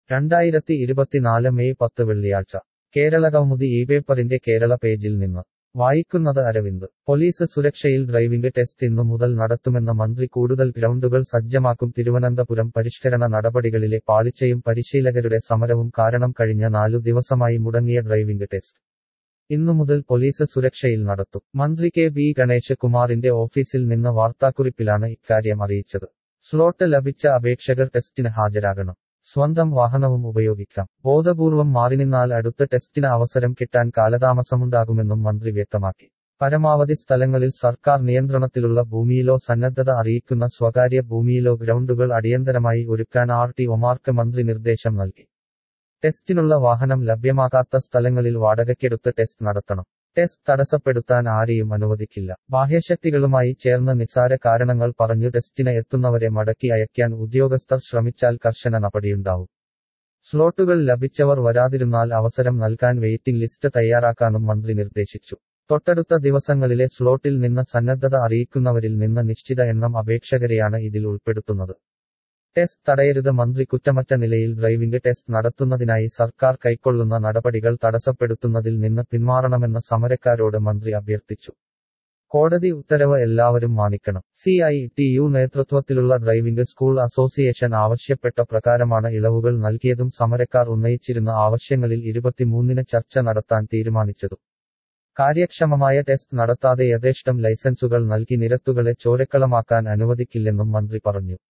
രണ്ടായിരത്തി ഇരുപത്തിനാല് മെയ് പത്ത് വെള്ളിയാഴ്ച കേരള കൗമുദി ഈ പേപ്പറിന്റെ കേരള പേജിൽ നിന്ന് വായിക്കുന്നത് അരവിന്ദ് പോലീസ് സുരക്ഷയിൽ ഡ്രൈവിംഗ് ടെസ്റ്റ് ഇന്നു മുതൽ നടത്തുമെന്ന മന്ത്രി കൂടുതൽ ഗ്രൗണ്ടുകൾ സജ്ജമാക്കും തിരുവനന്തപുരം പരിഷ്കരണ നടപടികളിലെ പാളിച്ചയും പരിശീലകരുടെ സമരവും കാരണം കഴിഞ്ഞ നാലു ദിവസമായി മുടങ്ങിയ ഡ്രൈവിംഗ് ടെസ്റ്റ് ഇന്നു മുതൽ പോലീസ് സുരക്ഷയിൽ നടത്തും മന്ത്രി കെ ബി ഗണേശ് കുമാറിന്റെ ഓഫീസിൽ നിന്ന് വാർത്താക്കുറിപ്പിലാണ് ഇക്കാര്യം അറിയിച്ചത് സ്ലോട്ട് ലഭിച്ച അപേക്ഷകർ ടെസ്റ്റിന് ഹാജരാകണം സ്വന്തം വാഹനവും ഉപയോഗിക്കാം ബോധപൂർവം മാറിനിന്നാൽ അടുത്ത ടെസ്റ്റിന് അവസരം കിട്ടാൻ കാലതാമസമുണ്ടാകുമെന്നും മന്ത്രി വ്യക്തമാക്കി പരമാവധി സ്ഥലങ്ങളിൽ സർക്കാർ നിയന്ത്രണത്തിലുള്ള ഭൂമിയിലോ സന്നദ്ധത അറിയിക്കുന്ന സ്വകാര്യ ഭൂമിയിലോ ഗ്രൗണ്ടുകൾ അടിയന്തരമായി ഒരുക്കാൻ ആർ ടി ഒമാർക്ക് മന്ത്രി നിർദ്ദേശം നൽകി ടെസ്റ്റിനുള്ള വാഹനം ലഭ്യമാകാത്ത സ്ഥലങ്ങളിൽ വാടകയ്ക്കെടുത്ത് ടെസ്റ്റ് നടത്തണം ടെസ്റ്റ് തടസ്സപ്പെടുത്താൻ ആരെയും അനുവദിക്കില്ല ബാഹ്യശക്തികളുമായി ചേർന്ന് നിസാര കാരണങ്ങൾ പറഞ്ഞു ടെസ്റ്റിന് എത്തുന്നവരെ മടക്കി അയക്കാൻ ഉദ്യോഗസ്ഥർ ശ്രമിച്ചാൽ കർശന നടപടിയുണ്ടാവും സ്ലോട്ടുകൾ ലഭിച്ചവർ വരാതിരുന്നാൽ അവസരം നൽകാൻ വെയിറ്റിംഗ് ലിസ്റ്റ് തയ്യാറാക്കാനും മന്ത്രി നിർദ്ദേശിച്ചു തൊട്ടടുത്ത ദിവസങ്ങളിലെ സ്ലോട്ടിൽ നിന്ന് സന്നദ്ധത അറിയിക്കുന്നവരിൽ നിന്ന് നിശ്ചിത എണ്ണം അപേക്ഷകരെയാണ് ഇതിൽ ഉൾപ്പെടുത്തുന്നത് ടെസ്റ്റ് തടയരുത് മന്ത്രി കുറ്റമറ്റ നിലയിൽ ഡ്രൈവിംഗ് ടെസ്റ്റ് നടത്തുന്നതിനായി സർക്കാർ കൈക്കൊള്ളുന്ന നടപടികൾ തടസ്സപ്പെടുത്തുന്നതിൽ നിന്ന് പിന്മാറണമെന്ന് സമരക്കാരോട് മന്ത്രി അഭ്യർത്ഥിച്ചു കോടതി ഉത്തരവ് എല്ലാവരും മാനിക്കണം സി ഐ ടി യു നേതൃത്വത്തിലുള്ള ഡ്രൈവിംഗ് സ്കൂൾ അസോസിയേഷൻ ആവശ്യപ്പെട്ട പ്രകാരമാണ് ഇളവുകൾ നൽകിയതും സമരക്കാർ ഉന്നയിച്ചിരുന്ന ആവശ്യങ്ങളിൽ ഇരുപത്തിമൂന്നിന് ചർച്ച നടത്താൻ തീരുമാനിച്ചതും കാര്യക്ഷമമായ ടെസ്റ്റ് നടത്താതെ യഥേഷ്ടം ലൈസൻസുകൾ നൽകി നിരത്തുകളെ ചോരക്കളമാക്കാൻ അനുവദിക്കില്ലെന്നും മന്ത്രി പറഞ്ഞു